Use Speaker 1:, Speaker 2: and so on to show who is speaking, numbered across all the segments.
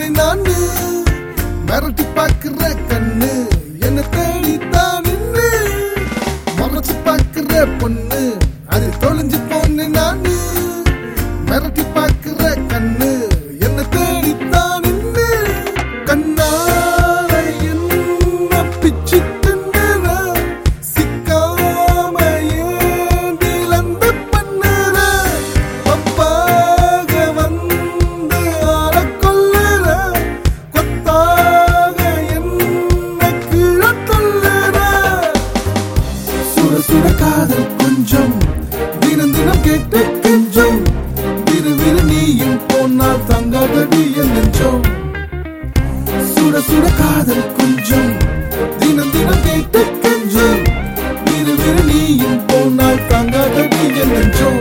Speaker 1: பொண்ணு நானு மிரட்டி பாக்குற கண்ணு என்ன தேடித்தான் நின்னு மறைச்சு பாக்குற பொண்ணு அது தொலைஞ்சு பொண்ணு நானு மிரட்டி பாக்குற கண்ணு என்ன தேடித்தான் நின்னு கண்ணால என்ன பிச்சு தின்னுற சிக்காம ஏந்தில் அந்த பண்ணுற பப்பாக வந்து ஆள கொல்லுற கொத்தாக என்ன கீழ தள்ளுற சுட சுட காதல் கொஞ்சம் தினம் தினம் கேட்டு கெஞ்சம் விறு விறு நீயும் போனால் தங்காதடி என் நெஞ்சம் சுட சுட காதல் கொஞ்சம் தினம் தினம் கேட்டு கெஞ்சம் விறு விறு நீயும் போனால் தங்காதடி என் நெஞ்சம்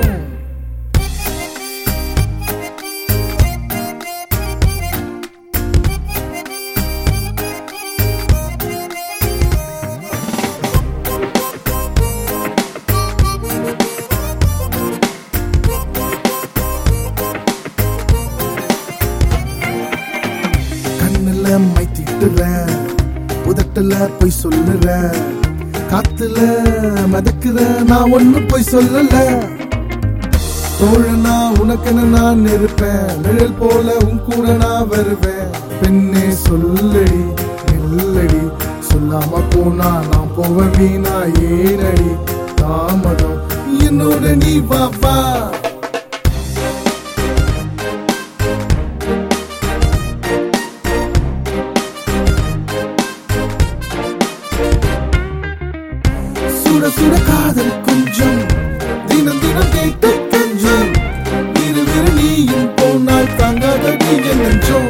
Speaker 1: கண்ணுல மை திட்டுற உதட்டுல போய் சொல்லுற காத்துல மதக்குற நான் ஒண்ணு போய் சொல்லல தோழனா உனக்கென நான் இருப்பேன் நிழல் போல உன் கூட நான் வருவேன் பெண்ணே சொல்லடி நில்லடி சொல்லாம போனா நான் போவ வீணா ஏனடி தாமதம் என்னோட நீ பாப்பா சுட சுட காதல் கொஞ்சம் தினம் தினம் கேட்டு கெஞ்சம் விறு விறு நீயும் போனால் தாங்காதடி என் நெஞ்சம்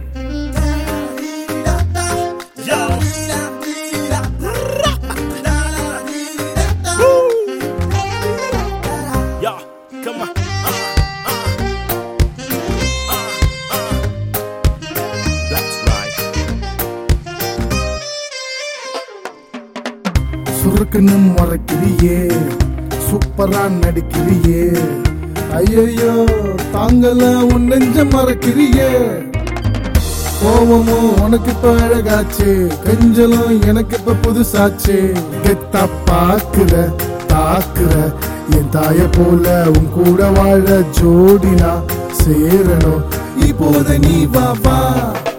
Speaker 2: Yeah, come on. Uh, uh, uh, uh. That's right.
Speaker 1: சுருக்குன்னு மறைக்கிறியே சூப்பரா நடிக்கிறியே ஐயையோ தாங்கல உன் நெஞ்ச மறக்கிறியே கோவமும் உனக்கு இப்ப அழகாச்சு கெஞ்சலும் எனக்கு இப்ப புதுசாச்சு கெத்தா பாக்குற தாக்குற என் தாய போல உன் கூட வாழ ஜோடினா சேரணும் இப்போத நீ வா வா